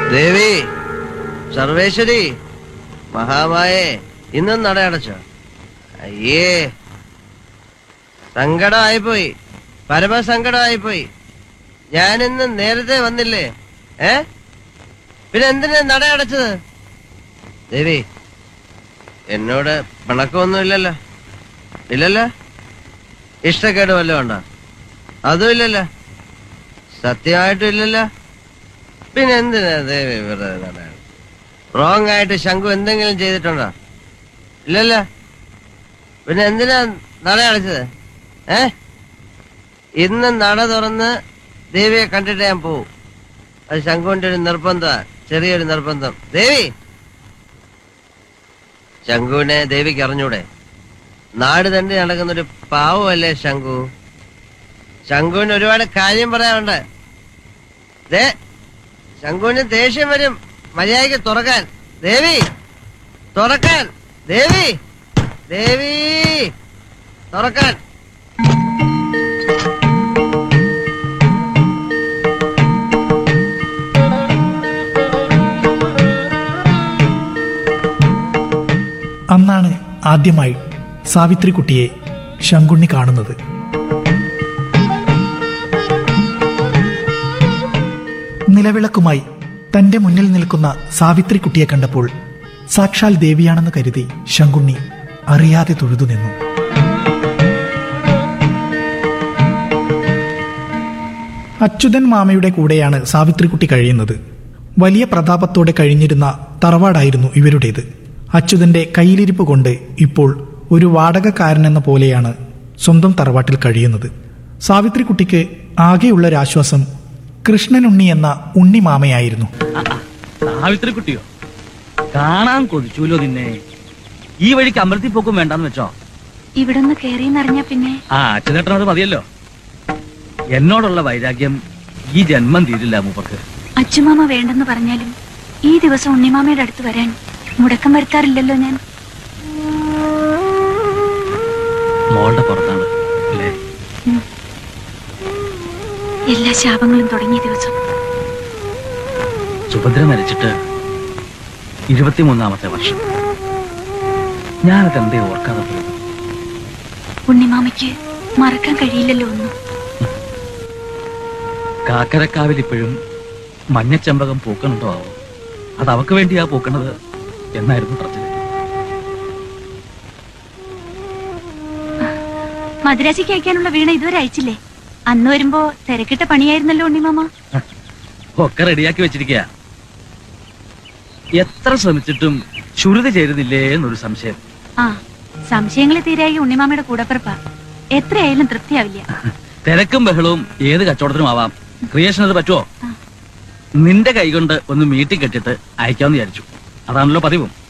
ദേവി സർവേശ്വരി മഹാമായേ ഇന്നും നടയടച്ചോ അയ്യേ സങ്കടമായിപ്പോയി പരമസങ്കടമായിപ്പോയി ഞാനിന്ന് നേരത്തെ വന്നില്ലേ ഏ പിന്നെ എന്തിനാ നടയടച്ചത് ദേവി എന്നോട് പിണക്കമൊന്നുമില്ലല്ലോ ഇല്ലല്ലോ ഇഷ്ടക്കേട് വല്ലതും ഉണ്ടോ അതും ഇല്ലല്ലോ സത്യമായിട്ടും ഇല്ലല്ലോ പിന്നെ എന്തിനാ ദേവി വെറുതെ നടയാണ് റോങ് ആയിട്ട് ശംഖു എന്തെങ്കിലും ചെയ്തിട്ടുണ്ടോ ഇല്ലല്ലോ പിന്നെ എന്തിനാ നട അടച്ചത് ഏ ഇന്ന് നട തുറന്ന് ദേവിയെ കണ്ടിട്ട് ഞാൻ പോവും അത് ശംഖുവിന്റെ ഒരു നിർബന്ധ ചെറിയൊരു നിർബന്ധം ദേവി ശംഖുവിനെ ദേവിക്ക് അറിഞ്ഞൂടെ നാട് തന്നെ നടക്കുന്ന ഒരു പാവമല്ലേ ശംഖു ശംഖുവിന് ഒരുപാട് കാര്യം പറയാനുണ്ട് ദേ ശംഖുവിന് ദേഷ്യം വരും മര്യാദയ്ക്ക് തുറക്കാൻ ദേവി തുറക്കാൻ ദേവി ദേവി തുറക്കാൻ അന്നാണ് ആദ്യമായി സാവിത്രിക്കുട്ടിയെ ശങ്കുണ്ണി കാണുന്നത് നിലവിളക്കുമായി തന്റെ മുന്നിൽ നിൽക്കുന്ന സാവിത്രിക്കുട്ടിയെ കണ്ടപ്പോൾ സാക്ഷാൽ ദേവിയാണെന്ന് കരുതി ശങ്കുണ്ണി അറിയാതെ തൊഴുതു നിന്നു അച്യുതൻ മാമയുടെ കൂടെയാണ് സാവിത്രിക്കുട്ടി കഴിയുന്നത് വലിയ പ്രതാപത്തോടെ കഴിഞ്ഞിരുന്ന തറവാടായിരുന്നു ഇവരുടേത് അച്യുതന്റെ കയ്യിലിരിപ്പ് കൊണ്ട് ഇപ്പോൾ ഒരു വാടകക്കാരനെന്ന പോലെയാണ് സ്വന്തം തറവാട്ടിൽ കഴിയുന്നത് സാവിത്രിക്കുട്ടിക്ക് ആകെയുള്ളൊരാശ്വാസം കൃഷ്ണനുണ്ണി എന്ന ഉണ്ണിമാമയായിരുന്നു സാവിത്രി കുട്ടിയോ കാണാൻ കൊതിച്ചൂലോ നിന്നെ ഈ വഴിക്ക് അമ്പലത്തിൽ പോക്കും വേണ്ടാന്ന് വെച്ചോ ഇവിടുന്ന് കേറിയെന്നറിഞ്ഞ പിന്നെ ആ അച്ഛനേട്ടനോട് മതിയല്ലോ എന്നോടുള്ള വൈരാഗ്യം ഈ ജന്മം തീരില്ല മൂപ്പക്ക് അച്ചുമാമ വേണ്ടെന്ന് പറഞ്ഞാലും ഈ ദിവസം ഉണ്ണിമാമയുടെ അടുത്ത് വരാൻ മുടക്കം വരുത്താറില്ലല്ലോ ഞാൻ മോളുടെ പുറത്താണ് അല്ലേ എല്ലാ ശാപങ്ങളും തുടങ്ങിയ ദിവസം സുഭദ്ര മരിച്ചിട്ട് ഇരുപത്തിമൂന്നാമത്തെ വർഷം ഞാനത് എന്തേ ഓർക്കാതെ പോയി ഉണ്ണിമാമയ്ക്ക് മറക്കാൻ കഴിയില്ലല്ലോ ഒന്നും കാക്കരക്കാവിൽ ഇപ്പോഴും മഞ്ഞച്ചമ്പകം പൂക്കണുണ്ടോ ആവോ അത് അവക്ക് വേണ്ടിയാ പൂക്കണത് എന്നായിരുന്നു പറച്ചില് മദ്രാസിക്ക് അയക്കാനുള്ള വീണ ഇതുവരെ അയച്ചില്ലേ അന്ന് വരുമ്പോ തിരക്കിട്ട പണിയായിരുന്നല്ലോ ഉണ്ണിമാമ ഒക്കെ റെഡിയാക്കി വെച്ചിരിക്കുക എത്ര ശ്രമിച്ചിട്ടും ശ്രുതി ചേരുന്നില്ലേ എന്നൊരു സംശയം ആ സംശയങ്ങളെ തീരായി ഉണ്ണിമാമയുടെ കൂടപ്പിറപ്പാ എത്രയായാലും തൃപ്തിയാവില്ല തിരക്കും ബഹളവും ഏത് കച്ചവടത്തിനും ആവാം ക്രിയേഷൻ അത് പറ്റുമോ നിന്റെ കൈകൊണ്ട് ഒന്ന് മീറ്റിംഗ് കെട്ടിട്ട് അയക്കാമെന്ന് വിചാരിച്ചു അതാണല്ലോ പതിവും